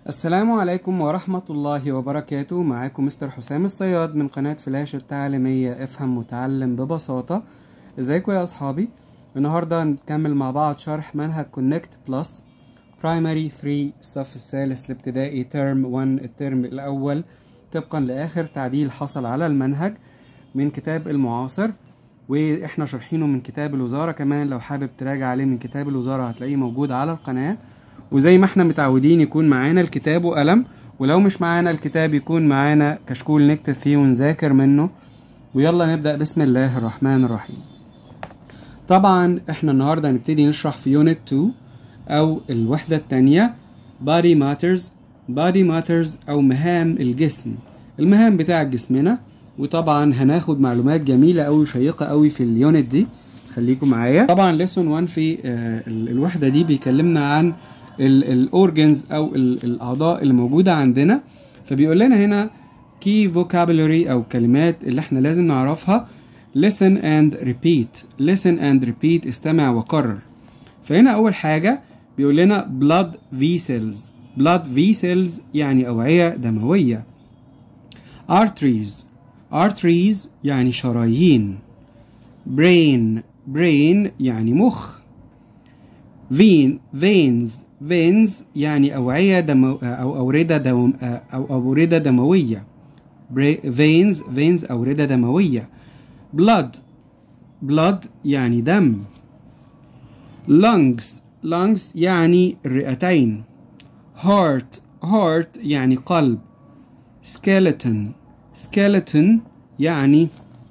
السلام عليكم ورحمة الله وبركاته معاكم مستر حسام الصياد من قناة فلاش التعليمية افهم وتعلم ببساطة ازيكم يا اصحابي النهاردة نكمل مع بعض شرح منهج كونكت بلس برايمري 3 الصف الثالث الابتدائي ترم 1 الترم الاول طبقا لاخر تعديل حصل على المنهج من كتاب المعاصر واحنا شارحينه من كتاب الوزارة كمان لو حابب تراجع عليه من كتاب الوزارة هتلاقيه موجود على القناة وزي ما احنا متعودين يكون معانا الكتاب وقلم ولو مش معانا الكتاب يكون معانا كشكول نكتب فيه ونذاكر منه ويلا نبدأ بسم الله الرحمن الرحيم طبعا احنا النهاردة هنبتدي نشرح في يونت 2 او الوحدة التانية body matters body matters او مهام الجسم المهام بتاع جسمنا وطبعا هناخد معلومات جميلة أوي وشيقة أوي في اليونت دي خليكم معايا طبعا ليسون 1 في آه، ال- الوحدة دي بيكلمنا عن الاورجنز او ال- الاعضاء اللي موجودة عندنا فبيقول لنا هنا key vocabulary او كلمات اللي احنا لازم نعرفها listen and repeat listen and repeat استمع وكرر فهنا اول حاجة بيقول لنا blood vessels blood vessels يعني اوعية دموية arteries arteries يعني شرايين brain brain يعني مخ vein veins veins يعني أوعية دمو أو أوردة دم أو أوردة دموية Bra- veins veins أوردة دموية blood blood يعني دم lungs lungs يعني الرئتين heart heart يعني قلب skeleton skeleton يعني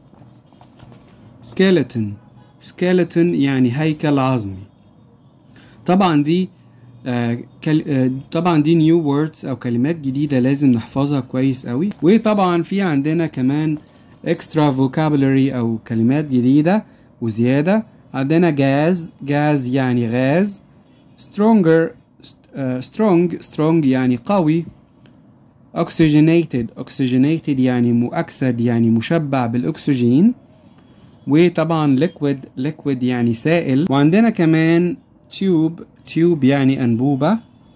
skeleton skeleton يعني هيكل عظمي طبعا دي آه كل... آه طبعا دي نيو ووردز او كلمات جديده لازم نحفظها كويس قوي وطبعا في عندنا كمان اكسترا فوكابولري او كلمات جديده وزياده عندنا جاز جاز يعني غاز stronger آه strong strong يعني قوي oxygenated oxygenated يعني مؤكسد يعني مشبع بالاكسجين وطبعا liquid liquid يعني سائل وعندنا كمان tube tube يعني أنبوبة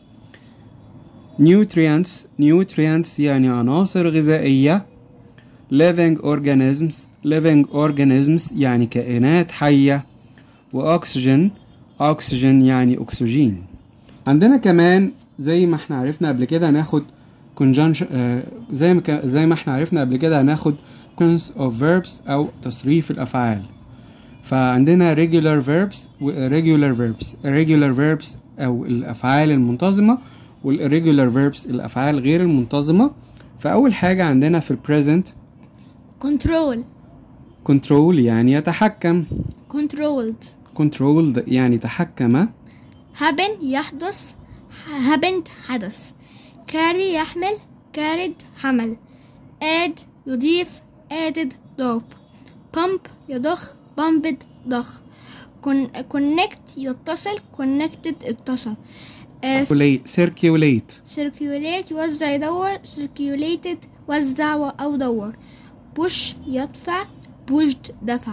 nutrients nutrients يعني عناصر غذائية living organisms living organisms يعني كائنات حية وأكسجين أكسجين يعني أكسجين عندنا كمان زي ما احنا عرفنا قبل كده هناخد conjunction آه، زي ما كا- زي ما احنا عرفنا قبل كده هناخد sequence of verbs أو تصريف الأفعال فعندنا regular verbs و irregular verbs irregular verbs أو الأفعال المنتظمة وال irregular verbs الأفعال غير المنتظمة فأول حاجة عندنا في ال present control control يعني يتحكم controlled controlled يعني تحكم happen يحدث happened حدث carry يحمل carried حمل add يضيف added ضاف pump يضخ pumped ضخ Con- connect يتصل connected اتصل آه، circulate circulate circulate يوزع يدور circulated وزع أو دور push يدفع pushed دفع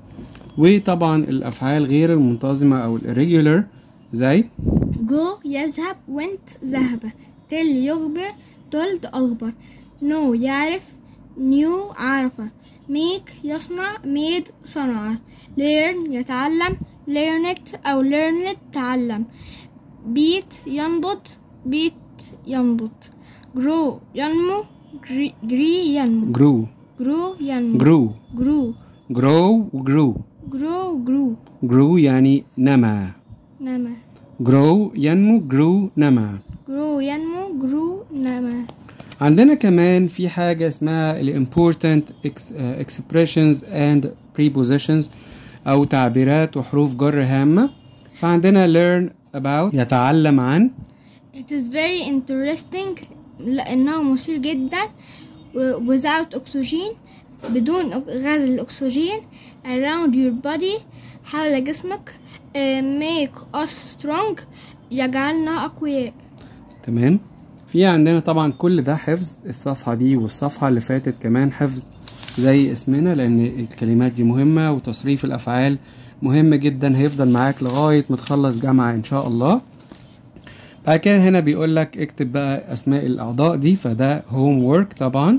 وطبعا الأفعال غير المنتظمة أو ال irregular زي go يذهب went ذهب tell يخبر told أخبر know يعرف knew عرف make يصنع made صنع learn يتعلم learned أو learned تعلم beat ينبض beat ينبض grow ينمو gre- gree ينمو grew grow ينمو grew grow grow و grew grow grew grew يعني نما نما grow ينمو grew نما grow ينمو grew نما عندنا كمان في حاجة اسمها ال important ex- uh, expressions and prepositions أو تعبيرات وحروف جر هامة فعندنا learn about يتعلم عن It is very interesting لأنه مثير جدا و- without oxygen بدون أك- غاز الأكسجين around your body حول جسمك uh, make us strong يجعلنا أقوياء تمام في عندنا طبعا كل ده حفظ الصفحة دي والصفحة اللي فاتت كمان حفظ زي اسمنا لأن الكلمات دي مهمة وتصريف الأفعال مهم جدا هيفضل معاك لغاية ما تخلص جامعة إن شاء الله بعد كده هنا بيقول لك اكتب بقى اسماء الاعضاء دي فده هوم وورك طبعا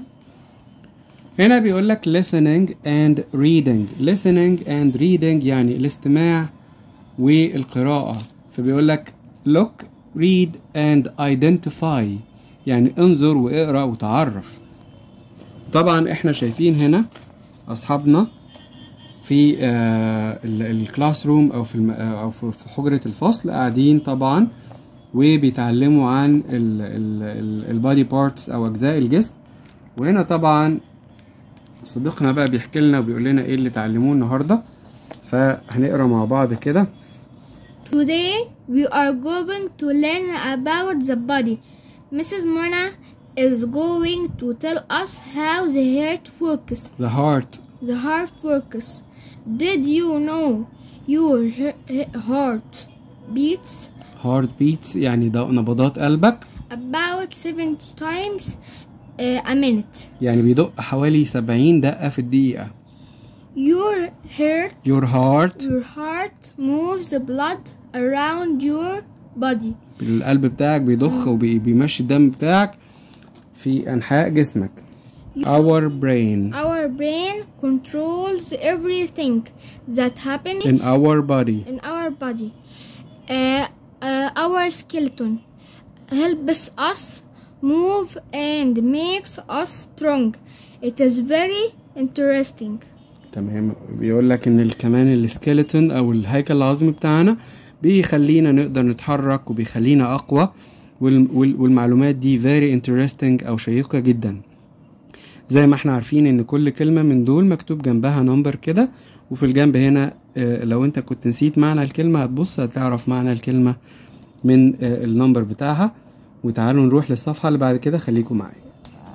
هنا بيقول لك listening and reading listening and reading يعني الاستماع والقراءة فبيقول لك look read and identify يعني انظر واقرا وتعرف طبعا احنا شايفين هنا اصحابنا في الكلاس روم او في الم... او في في حجره الفصل قاعدين طبعا وبيتعلموا عن البادي بارتس او اجزاء الجسم وهنا طبعا صديقنا بقى بيحكي لنا وبيقول لنا ايه اللي اتعلموه النهارده فهنقرا مع بعض كده Today we are going to learn about the body. Mrs. Mona is going to tell us how the heart works. the heart The heart works. Did you know your he- he- heart beats heart beats يعني ده نبضات قلبك about 70 times uh, a minute? يعني بيدق حوالي 70 دقة في الدقيقة Your heart your heart your heart moves the blood around your body. القلب بتاعك بيضخ وبيمشي الدم بتاعك في أنحاء جسمك our brain Our brain controls everything that happens in our body in our body. Uh, uh, our skeleton helps us move and makes us strong. It is very interesting. تمام بيقول لك ان ال- كمان السكيلتون او الهيكل العظمي بتاعنا بيخلينا نقدر نتحرك وبيخلينا اقوى وال- وال- والمعلومات دي very interesting او شيقة جدا زي ما احنا عارفين ان كل كلمة من دول مكتوب جنبها نمبر كده وفي الجنب هنا آه، لو انت كنت نسيت معنى الكلمة هتبص هتعرف معنى الكلمة من آه، النمبر بتاعها وتعالوا نروح للصفحة اللي بعد كده خليكم معايا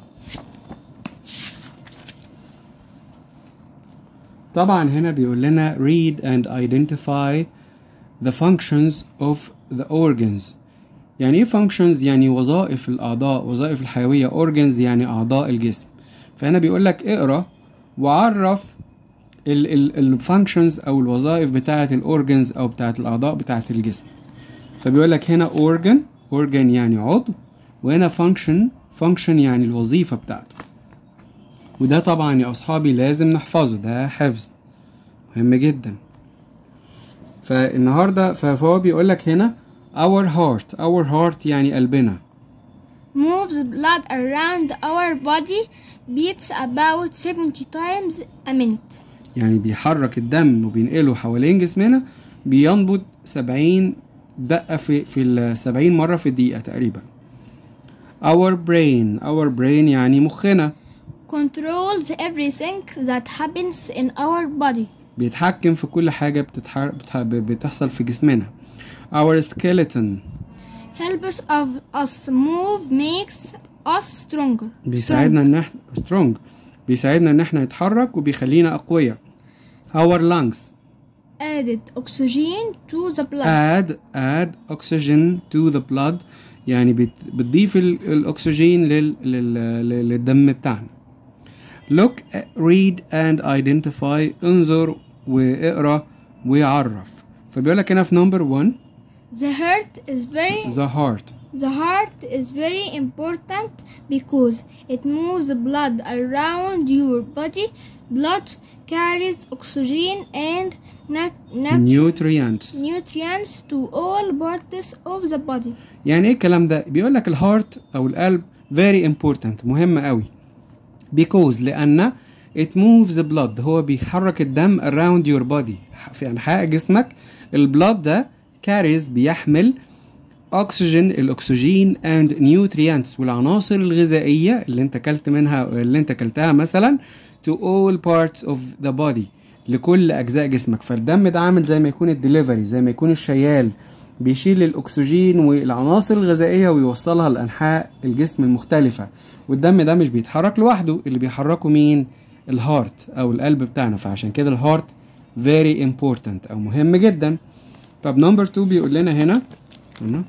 طبعا هنا بيقول لنا read and identify the functions of the organs يعني ايه functions يعني وظائف الاعضاء وظائف الحيويه organs يعني اعضاء الجسم فهنا بيقول لك اقرا وعرف ال ال الفانكشنز او الوظائف بتاعه الاورجنز او بتاعه الاعضاء بتاعه الجسم فبيقول لك هنا organ organ يعني عضو وهنا function function يعني الوظيفه بتاعته وده طبعا يا اصحابي لازم نحفظه ده حفظ مهم جدا فالنهارده فهو بيقول لك هنا our heart our heart يعني قلبنا Moves blood around our body beats about 70 times a minute. يعني بيحرك الدم وبينقله حوالين جسمنا بينبض 70 دقة في في ال 70 مرة في الدقيقة تقريبا our brain our brain يعني مخنا Controls everything that happens in our body. بيتحكم في كل حاجة بتتحر... بتح... بتحصل في جسمنا our skeleton Helps of us move makes us stronger. بيساعدنا ان احنا strong بيساعدنا ان احنا نتحرك وبيخلينا اقوياء our lungs Added oxygen to the blood. add add oxygen to the blood يعني بت... بتضيف ال... الاكسجين لل... لل... لل- للدم بتاعنا look read and identify انظر واقرا وعرف فبيقول لك هنا في نمبر 1 The heart is very the heart The heart is very important because it moves blood around your body. Blood carries oxygen and nat- nat- nutrients nutrients to all parts of the body. يعني ايه الكلام ده بيقول لك الهارت او القلب very important مهم قوي because لان it moves the blood هو بيحرك الدم around your body في انحاء جسمك البلاد ده carries بيحمل اكسجين الاكسجين and nutrients والعناصر الغذائيه اللي انت كلت منها اللي انت كلتها مثلا to all parts of the body لكل اجزاء جسمك فالدم ده عامل زي ما يكون الدليفري زي ما يكون الشيال بيشيل الاكسجين والعناصر الغذائيه ويوصلها لانحاء الجسم المختلفه والدم ده مش بيتحرك لوحده اللي بيحركه مين الهارت او القلب بتاعنا فعشان كده الهارت very important او مهم جدا طب نمبر 2 بيقول لنا هنا استنى.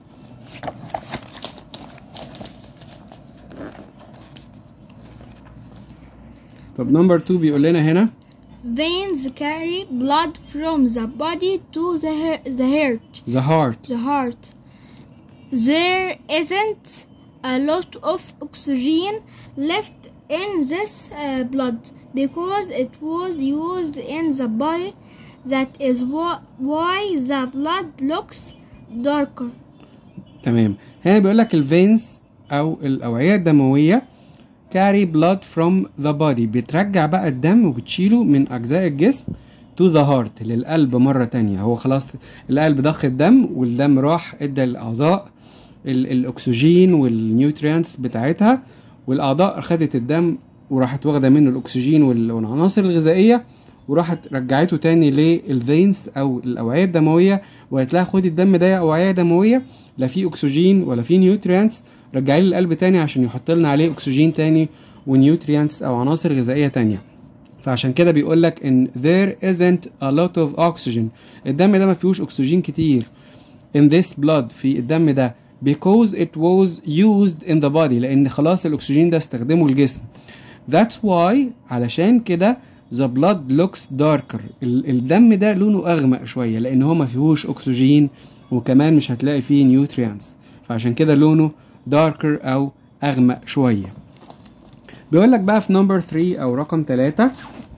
طب نمبر 2 بيقول لنا هنا Veins carry blood from the body to the, he- the heart. the heart The heart. there isn't a lot of oxygen left in this uh, blood because it was used in the body. That is wh- why the blood looks darker. تمام هنا بيقول لك الفينز او الاوعيه الدمويه carry blood from the body بترجع بقى الدم وبتشيله من اجزاء الجسم to the heart للقلب مره تانية هو خلاص القلب ضخ الدم والدم راح ادى الاعضاء ال- الاكسجين والنيوتريانتس بتاعتها والاعضاء خدت الدم وراحت واخده منه الاكسجين وال- والعناصر الغذائيه وراحت رجعته تاني للفينز او الاوعيه الدمويه وقالت لها خدي الدم ده يا اوعيه دمويه لا فيه اكسجين ولا فيه نيوتريانتس رجعي لي القلب تاني عشان يحط لنا عليه اكسجين تاني ونيوتريانتس او عناصر غذائيه تانية فعشان كده بيقول لك ان there isn't a lot of oxygen الدم ده ما فيهوش اكسجين كتير in this blood في الدم ده because it was used in the body لان خلاص الاكسجين ده استخدمه الجسم that's why علشان كده the blood looks darker ال- الدم ده لونه اغمق شويه لان هو ما فيهوش اكسجين وكمان مش هتلاقي فيه نيوتريانتس فعشان كده لونه darker او اغمق شويه بيقول لك بقى في نمبر 3 او رقم 3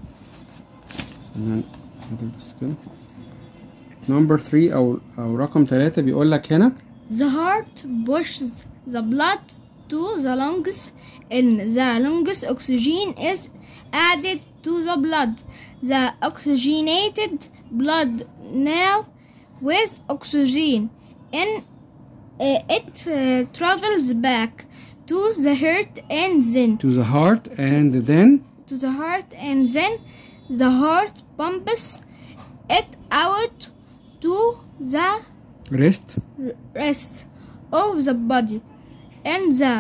بس كده نمبر 3 او او رقم 3 بيقول لك هنا The heart pushes the blood to the lungs. In the lungs, oxygen is added to the blood. The oxygenated blood now with oxygen in uh, it uh, travels back to the heart and then to the heart and then to the heart and then the heart pumps it out to the rest rest of the body and the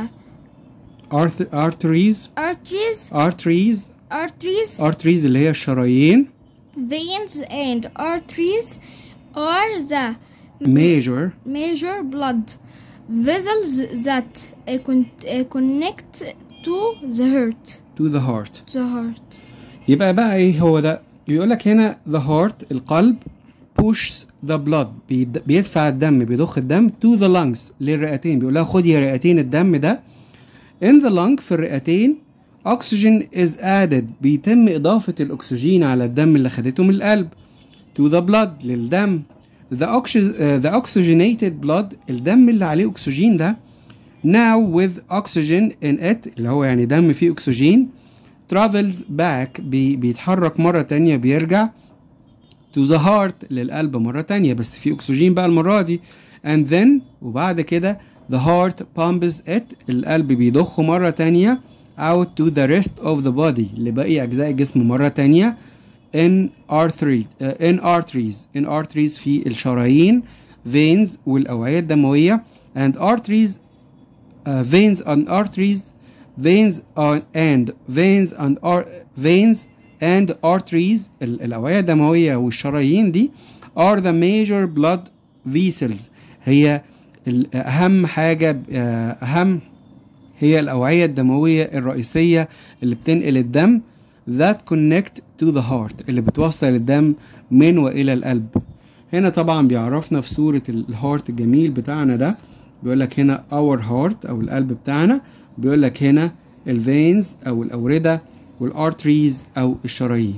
arth- arteries arteries arteries arteries arteries اللي هي الشرايين veins and arteries are the major major blood vessels that uh, con- uh, connect to the heart to the heart the heart يبقى بقى ايه هو ده يقول لك هنا the heart القلب pushes the blood بيد- بيدفع الدم بيضخ الدم to the lungs للرئتين بيقول لها خدي يا رئتين الدم ده in the lung في الرئتين oxygen is added بيتم إضافة الأكسجين على الدم اللي خدته من القلب to the blood للدم the, oxy- uh, the oxygenated blood الدم اللي عليه أكسجين ده now with oxygen in it اللي هو يعني دم فيه أكسجين travels back بي بيتحرك مرة تانية بيرجع to the heart للقلب مرة تانية بس في أكسجين بقى المرة دي and then وبعد كده the heart pumps it القلب بيضخه مرة تانية out to the rest of the body لباقي أجزاء الجسم مرة تانية in arteries uh, in arteries in arteries في الشرايين veins والأوعية الدموية and arteries uh, veins and arteries veins on and veins and ar- veins and arteries ال- الأوعية الدموية والشرايين دي are the major blood vessels هي ال- أهم حاجة آه، أهم هي الأوعية الدموية الرئيسية اللي بتنقل الدم that connect to the heart اللي بتوصل الدم من وإلى القلب هنا طبعا بيعرفنا في صورة ال- الهارت الجميل بتاعنا ده بيقول لك هنا our heart أو القلب بتاعنا بيقول لك هنا الفينز أو الأوردة والارتريز أو الشرايين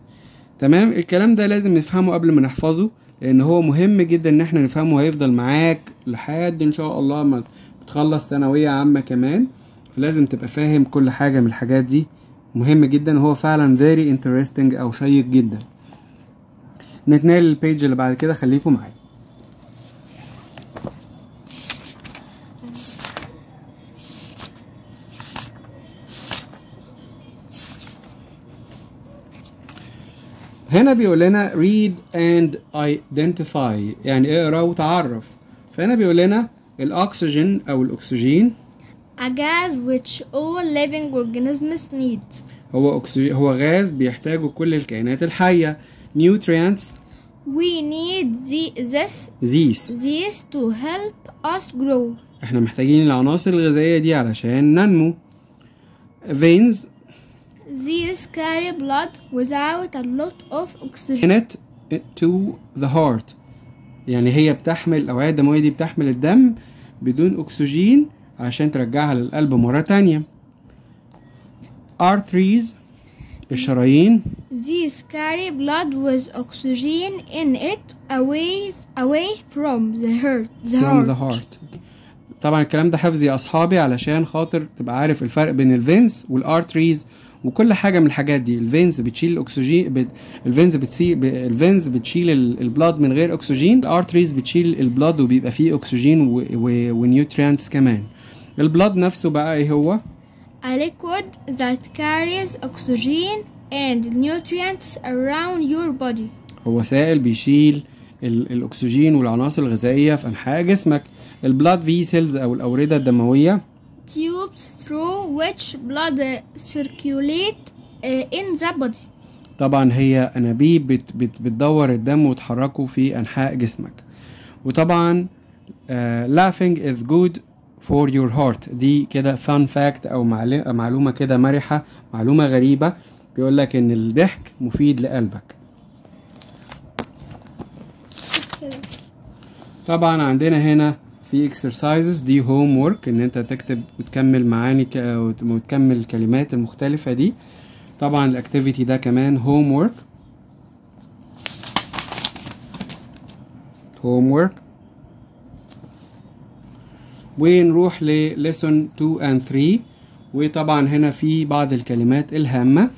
تمام الكلام ده لازم نفهمه قبل ما نحفظه لأن هو مهم جدا إن احنا نفهمه وهيفضل معاك لحد إن شاء الله ما تخلص ثانوية عامة كمان فلازم تبقى فاهم كل حاجة من الحاجات دي مهم جدا وهو فعلا very interesting أو شيق جدا نتنقل للبيج اللي بعد كده خليكم معايا هنا بيقول لنا read and identify يعني اقرا وتعرف فهنا بيقول لنا الاكسجين او الاكسجين a gas which all living organisms need هو أكسجين هو غاز بيحتاجه كل الكائنات الحية nutrients we need the, this these these to help us grow احنا محتاجين العناصر الغذائية دي علشان ننمو veins these carry blood without a lot of oxygen connect to the heart يعني هي بتحمل الأوعية الدموية دي بتحمل الدم بدون أكسجين عشان ترجعها للقلب مرة تانية arteries الشرايين These carry blood with oxygen in it away away from the heart. The from heart. the heart طبعا الكلام ده حفظ يا اصحابي علشان خاطر تبقى عارف الفرق بين الفينز والارتريز وكل حاجه من الحاجات دي الفينز بتشيل الاكسجين بت... الفينز بتسي... ب... الفينز بتشيل ال- البلاد من غير اكسجين الارتريز بتشيل البلاد وبيبقى فيه اكسجين و... و... ونيوتريانتس كمان البلاد نفسه بقى ايه هو A liquid that carries oxygen and nutrients around your body. هو سائل بيشيل ال... الاكسجين والعناصر الغذائيه في انحاء جسمك البلاد فيسلز او الاورده الدمويه Tubes through which blood uh, circulate uh, in the body. طبعا هي انابيب بت بت بتدور الدم وتحركه في انحاء جسمك وطبعا آه laughing is good for your heart دي كده fun fact او معل- معلومه كده مرحه معلومه غريبه بيقول لك ان الضحك مفيد لقلبك طبعا عندنا هنا في exercises دي homework ان انت تكتب وتكمل معاني ك- وت- وتكمل الكلمات المختلفة دي طبعا الاكتيفيتي ده كمان homework homework ونروح ل lesson 2 and 3 وطبعا هنا في بعض الكلمات الهامة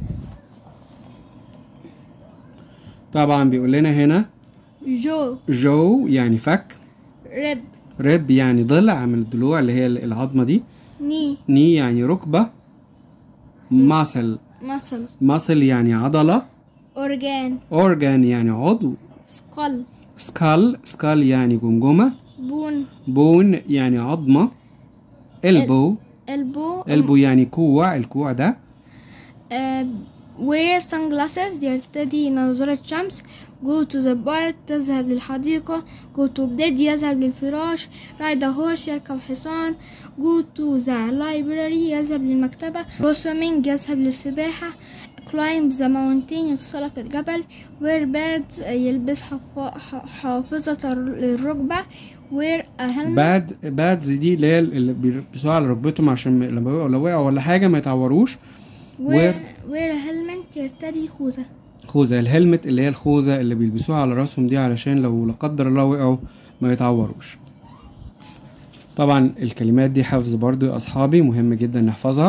طبعا بيقول لنا هنا جو جو يعني فك رب رب يعني ضلع من الضلوع اللي هي العظمة دي ني ني يعني ركبة ماسل muscle ماسل يعني عضلة organ اورجان يعني عضو skull سكال سكال يعني جمجمة bone بون يعني عظمة البو elbow البو يعني كوع الكوع ده uh, wear sunglasses يرتدي نظارة شمس go to the park تذهب للحديقة go to bed يذهب للفراش ride a horse يركب حصان go to the library يذهب للمكتبة go swimming يذهب للسباحة climb the mountain يتسلق الجبل wear pads يلبس حفا- ح- حافظة الركبة wear a helmet باد بادز دي اللي هي اللي بيلبسوها على ركبتهم عشان لما وقعوا لو وقعوا ولا حاجة ما يتعوروش wear, wear a helmet يرتدي خوذة خوذة الهلمت اللي هي الخوذة اللي بيلبسوها على راسهم دي علشان لو لا قدر الله وقعوا ما يتعوروش طبعا الكلمات دي حفظ برضو يا أصحابي مهم جدا نحفظها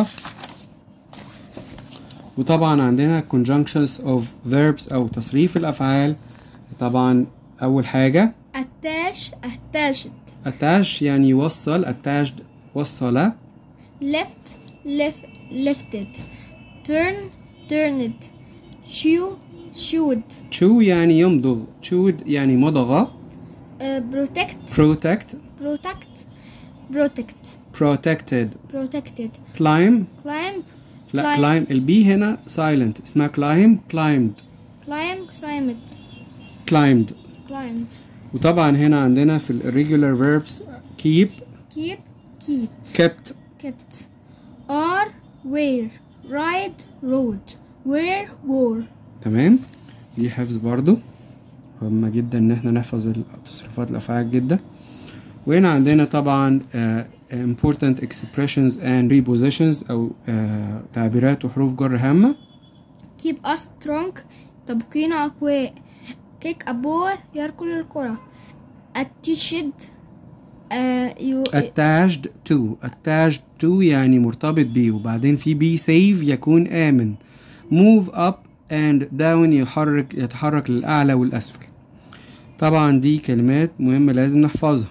وطبعا عندنا conjunctions of verbs أو تصريف الأفعال طبعا أول حاجة attach attached attach يعني يوصل attached وصل left left lifted turn turned chew chewed chew يعني يمضغ chewed يعني مضغ uh, protect protect protect protect protected protected climb climb لا Climb. climb البي هنا silent اسمها climb climbed climb climbed climbed climbed وطبعا هنا عندنا في ال irregular verbs keep keep keep kept kept are wear ride rode wear wore تمام دي حفظ برضو مهمة جدا ان احنا نحفظ تصرفات الافعال جدا وهنا عندنا طبعا آه، important expressions and prepositions او آه، تعبيرات وحروف جر هامة keep us strong تبقينا أقوياء kick a ball يركل الكرة attached uh, you attached to attached to يعني مرتبط بيه وبعدين في بي save يكون آمن move up and down يحرك يتحرك للأعلى والأسفل طبعا دي كلمات مهمة لازم نحفظها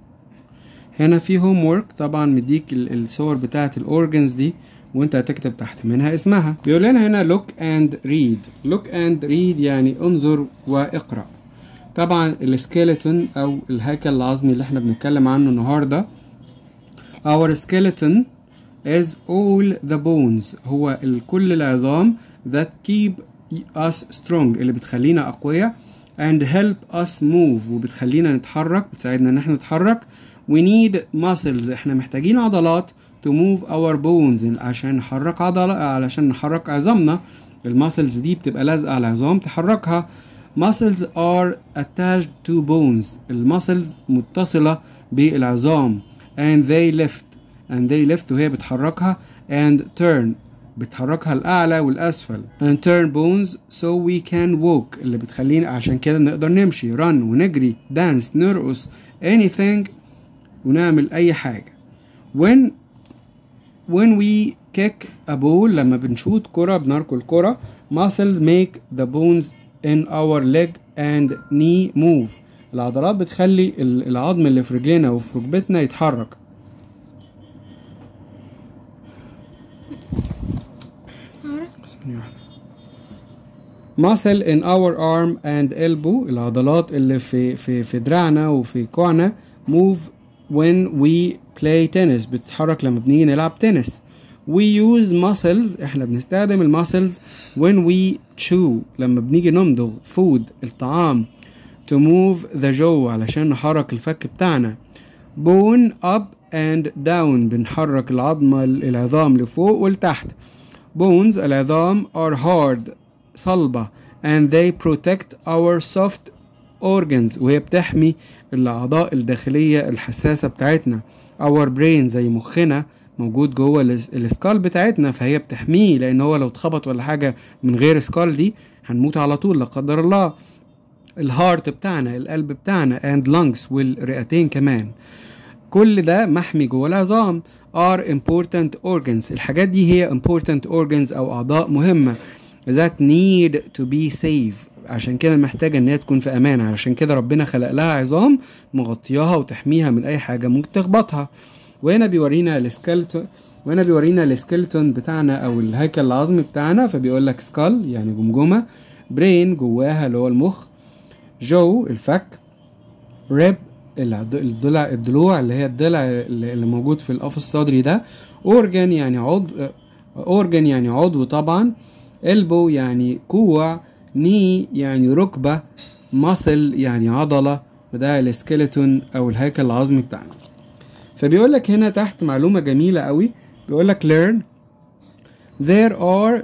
هنا في هوم وورك طبعا مديك ال- الصور بتاعة الأورجنز دي وانت هتكتب تحت منها اسمها بيقول لنا هنا look and read look and read يعني انظر واقرأ طبعا السكيلتون او الهيكل العظمي اللي احنا بنتكلم عنه النهارده our skeleton is all the bones هو ال- كل العظام that keep us strong اللي بتخلينا اقوياء and help us move وبتخلينا نتحرك بتساعدنا ان احنا نتحرك we need muscles احنا محتاجين عضلات to move our bones عشان نحرك عضلة علشان نحرك عظامنا الماسلز دي بتبقى لازقة على العظام تحركها muscles are attached to bones المسلز متصلة بالعظام and they lift and they lift وهي بتحركها and turn بتحركها الأعلى والأسفل and turn bones so we can walk اللي بتخلينا عشان كده نقدر نمشي run ونجري dance نرقص anything ونعمل أي حاجة when when we kick a ball لما بنشوط كرة بنركل كرة muscles make the bones in our leg and knee move العضلات بتخلي ال- العظم اللي في رجلنا وفي ركبتنا يتحرك muscle in our arm and elbow العضلات اللي في في في دراعنا وفي كوعنا move when we play tennis بتتحرك لما بنيجي نلعب تنس we use muscles احنا بنستخدم المسلز when we chew لما بنيجي نمضغ food الطعام to move the jaw علشان نحرك الفك بتاعنا bone up and down بنحرك العظمة العظام لفوق ولتحت bones العظام are hard صلبة and they protect our soft organs وهي بتحمي الأعضاء الداخلية الحساسة بتاعتنا our brain زي مخنا موجود جوه الس- السكال بتاعتنا فهي بتحميه لأن هو لو اتخبط ولا حاجة من غير سكال دي هنموت على طول لا قدر الله الهارت بتاعنا القلب بتاعنا and lungs والرئتين كمان كل ده محمي جوه العظام are important organs الحاجات دي هي important organs او اعضاء مهمه that need to be safe عشان كده محتاجة ان هي تكون في امان علشان كده ربنا خلق لها عظام مغطياها وتحميها من اي حاجة ممكن تخبطها وهنا بيورينا السكeleton وهنا بيورينا السكeleton بتاعنا او الهيكل العظمي بتاعنا فبيقول لك سكال يعني جمجمة برين جواها اللي هو المخ جو الفك ريب العض- الضلع الضلوع اللي هي الضلع اللي اللي موجود في القفص الصدري ده اورجان يعني عضو اورجان يعني عضو طبعا البو يعني كوع ني يعني ركبة ماسل يعني عضلة وده السكيلتون او الهيكل العظمي بتاعنا فبيقول لك هنا تحت معلومة جميلة قوي بيقول لك learn there are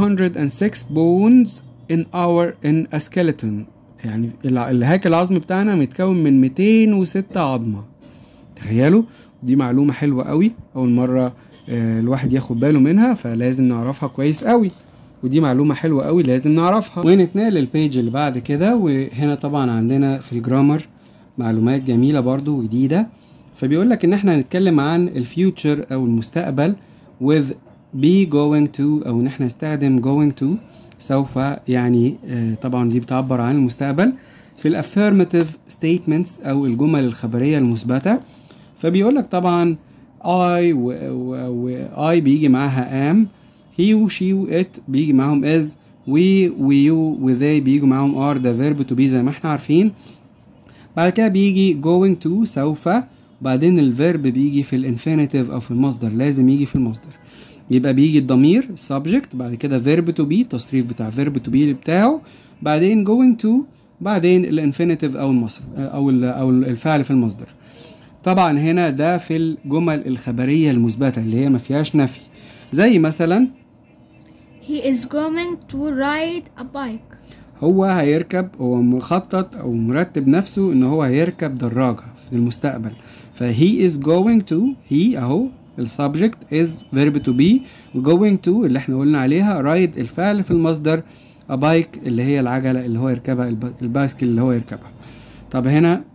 206 bones in our in a skeleton يعني الع- الهيكل العظمي بتاعنا متكون من 206 عظمة تخيلوا دي معلومة حلوة قوي أول مرة آه، الواحد ياخد باله منها فلازم نعرفها كويس قوي ودي معلومة حلوة قوي لازم نعرفها ونتنقل للبيج اللي بعد كده وهنا طبعا عندنا في الجرامر معلومات جميلة برضو وجديدة فبيقول لك ان احنا هنتكلم عن الفيوتشر او المستقبل with be going to او ان احنا نستخدم going to سوف يعني آه، طبعا دي بتعبر عن المستقبل في الافيرماتيف ستيتمنتس او الجمل الخبريه المثبته فبيقول لك طبعا I و, و, و I بيجي معاها am he و she و it بيجي معاهم is we و you و they بيجوا معاهم are ده verb to be زي ما احنا عارفين بعد كده بيجي going to سوف وبعدين الفيرب بيجي في الانفينيتيف او في المصدر لازم يجي في المصدر يبقى بيجي الضمير subject بعد كده verb to be تصريف بتاع verb to be بتاعه بعدين going to بعدين الانفينيتيف او المصدر او ال- او الفعل في المصدر طبعا هنا ده في الجمل الخبريه المثبته اللي هي ما فيهاش نفي زي مثلا He is going to ride a bike. هو هيركب هو مخطط او مرتب نفسه ان هو هيركب دراجة في المستقبل فهي is going to هي اهو السبجكت is verb to be going to اللي احنا قلنا عليها ride الفعل في المصدر a bike اللي هي العجلة اللي هو يركبها الب- البايسكل اللي هو يركبها طب هنا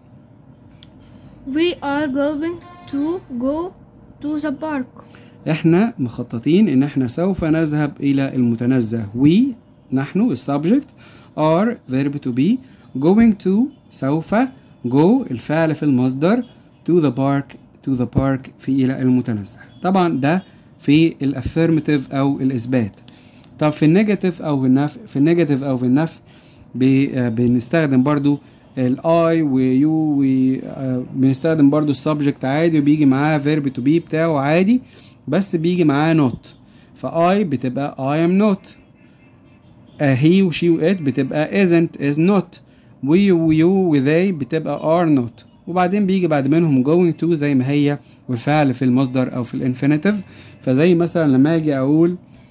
We are going to go to the park. احنا مخططين ان احنا سوف نذهب الى المتنزه we نحن السبجكت are verb to be going to سوف go الفعل في المصدر to the park to the park في الى المتنزه طبعا ده في الافيرماتيف او الاثبات طب في النيجاتيف او في النفي في النيجاتيف او في النفي بي- آه، بنستخدم برضو الاي ويو وبنستخدم برضو السبجكت عادي وبيجي معاه verb to be بتاعه عادي بس بيجي معاه not فاي بتبقى I am not آه he و she و it بتبقى isn't is not we و you و they بتبقى are not وبعدين بيجي بعد منهم going to زي ما هي والفعل في المصدر او في الانفينيتيف فزي مثلا لما اجي اقول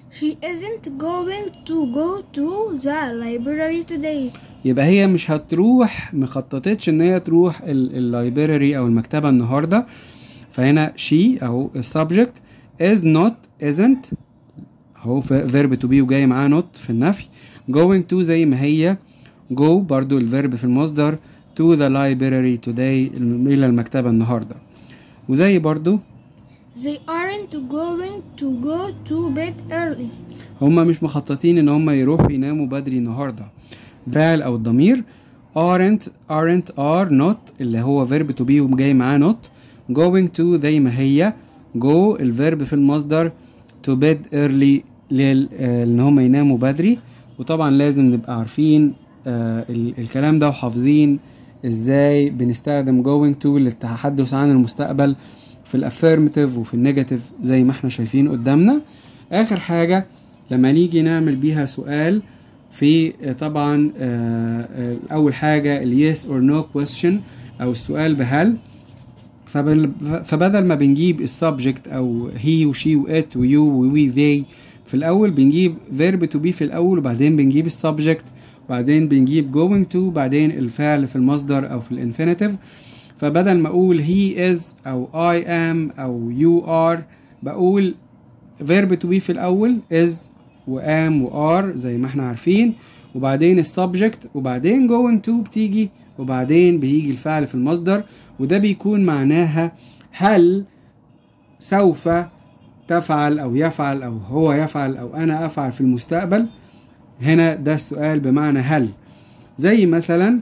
She isn't going to go to the library today. يبقى هي مش هتروح مخططتش ان هي تروح اللايبراري او المكتبة النهاردة فهنا she او السبجكت is not isn't اهو verb to be وجاي معاه not في النفي going to زي ما هي go برضو الفيرب في المصدر to the library today الى المكتبة النهاردة وزي برضو They aren't going to go to bed early. هما مش مخططين ان هما يروحوا يناموا بدري النهارده فعل او الضمير aren't aren't are not اللي هو verb to be وجاي معاه not going to زي ما هي go الفيرب في المصدر to bed early لل آه، ان هما يناموا بدري وطبعا لازم نبقى عارفين آه ال- الكلام ده وحافظين ازاي بنستخدم going to للتحدث عن المستقبل في الافيرماتيف وفي النيجاتيف زي ما احنا شايفين قدامنا اخر حاجه لما نيجي نعمل بيها سؤال في آه، طبعا آه، آه، اول حاجه اليس اور نو كويستشن او السؤال بهل فبل- فبدل ما بنجيب السبجكت او هي وشي وات ويو ووي ذي في الاول بنجيب فيرب تو بي في الاول وبعدين بنجيب السبجكت وبعدين بنجيب going to بعدين الفعل في المصدر او في الانفينيتيف فبدل ما اقول he is او I am او you are بقول verb to be في الاول is و am و are زي ما احنا عارفين وبعدين السبجكت وبعدين going to بتيجي وبعدين بيجي الفعل في المصدر وده بيكون معناها هل سوف تفعل او يفعل او هو يفعل او انا افعل في المستقبل هنا ده السؤال بمعنى هل زي مثلا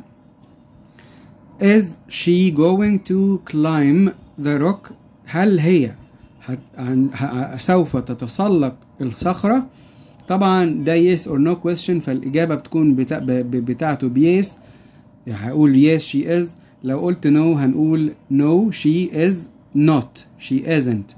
is she going to climb the rock هل هي هت... عن... ه... سوف تتسلق الصخرة طبعا ده yes or no question فالإجابة بتكون بتا... ب... ب... بتاعته بيس يعني هقول yes she is لو قلت no هنقول no she is not she isn't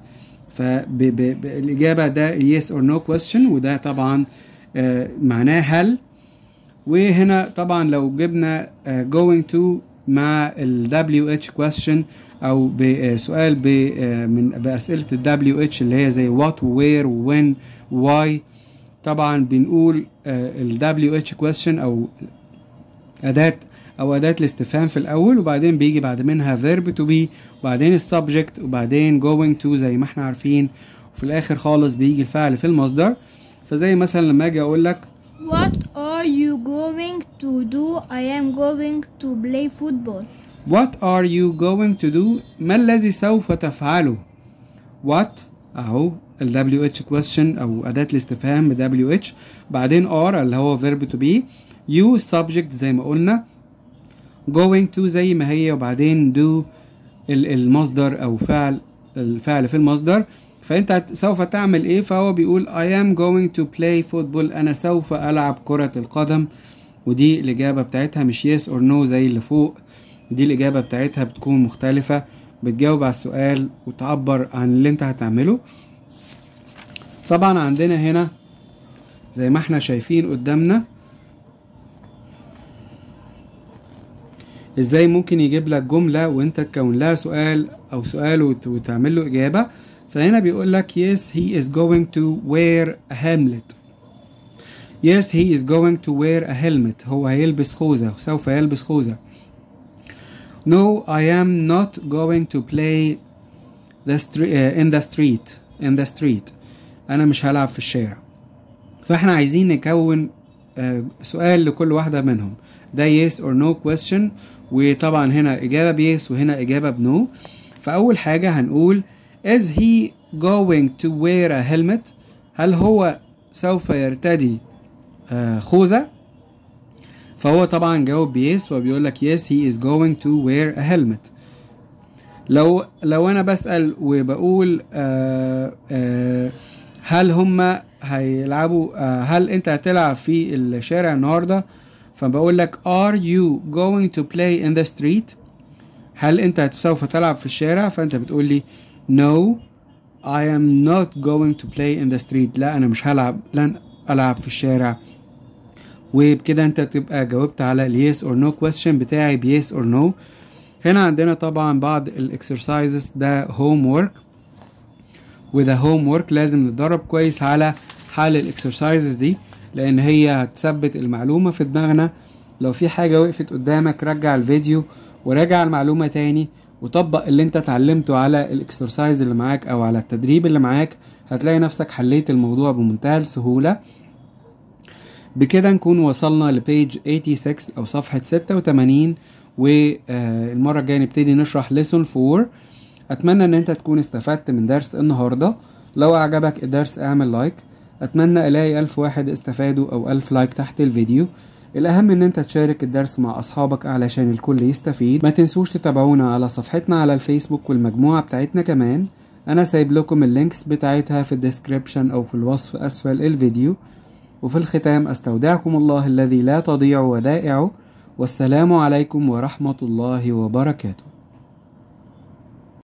فالإجابة ده yes or no question وده طبعا آه، معناه هل وهنا طبعا لو جبنا آه، going to مع ال WH question أو بسؤال ب آه، من بأسئلة ال WH اللي هي زي what where when why طبعا بنقول آه، ال WH question أو أداة أو أداة الاستفهام في الأول وبعدين بيجي بعد منها verb to be وبعدين السبجكت وبعدين going to زي ما احنا عارفين وفي الآخر خالص بيجي الفعل في المصدر فزي مثلا لما أجي أقول لك What are you going to do? I am going to play football. What are you going to do? ما الذي سوف تفعله؟ What أهو ال WH question أو أداة الاستفهام ب WH بعدين are اللي هو verb to be you subject زي ما قلنا going to زي ما هي وبعدين do ال- المصدر أو فعل الفعل في المصدر فأنت هت- سوف تعمل إيه؟ فهو بيقول I am going to play football أنا سوف ألعب كرة القدم ودي الإجابة بتاعتها مش yes or no زي اللي فوق دي الإجابة بتاعتها بتكون مختلفة بتجاوب على السؤال وتعبر عن اللي انت هتعمله طبعا عندنا هنا زي ما احنا شايفين قدامنا ازاي ممكن يجيب لك جملة وانت تكون لها سؤال او سؤال وت- وتعمل له اجابة فهنا بيقول لك yes he is going to wear a helmet yes he is going to wear a helmet هو هيلبس خوذة سوف يلبس خوذة No, I am not going to play the street uh, in the street in the street. أنا مش هلعب في الشارع. فاحنا عايزين نكون آه، سؤال لكل واحدة منهم. ده yes or no question وطبعا هنا إجابة بيس وهنا إجابة بنو. فأول حاجة هنقول is he going to wear a helmet؟ هل هو سوف يرتدي آه، خوذة؟ فهو طبعا جاوب بيس وبيقول لك yes he is going to wear a helmet لو لو انا بسأل وبقول آه آه هل هم هيلعبوا آه هل انت هتلعب في الشارع النهارده فبقول لك are you going to play in the street هل انت سوف تلعب في الشارع فانت بتقول لي no I am not going to play in the street لا انا مش هلعب لن العب في الشارع وبكده انت تبقى جاوبت على اليس اور نو كويستشن بتاعي بيس اور نو هنا عندنا طبعا بعض الاكسرسايزز ده هوم ورك وده هوم ورك لازم نتدرب كويس على حل الاكسرسايزز دي لان هي هتثبت المعلومة في دماغنا لو في حاجة وقفت قدامك رجع الفيديو وراجع المعلومة تاني وطبق اللي انت اتعلمته على الاكسرسايز اللي معاك او على التدريب اللي معاك هتلاقي نفسك حليت الموضوع بمنتهى السهولة بكده نكون وصلنا لبيج 86 او صفحة 86 والمرة الجاية نبتدي نشرح ليسون 4 اتمنى ان انت تكون استفدت من درس النهاردة لو اعجبك الدرس اعمل لايك اتمنى الاقي الف واحد استفادوا او الف لايك تحت الفيديو الاهم ان انت تشارك الدرس مع اصحابك علشان الكل يستفيد ما تنسوش تتابعونا على صفحتنا على الفيسبوك والمجموعة بتاعتنا كمان انا سايب لكم اللينكس بتاعتها في الديسكريبشن او في الوصف اسفل الفيديو وفي الختام استودعكم الله الذي لا تضيع ودائعه والسلام عليكم ورحمة الله وبركاته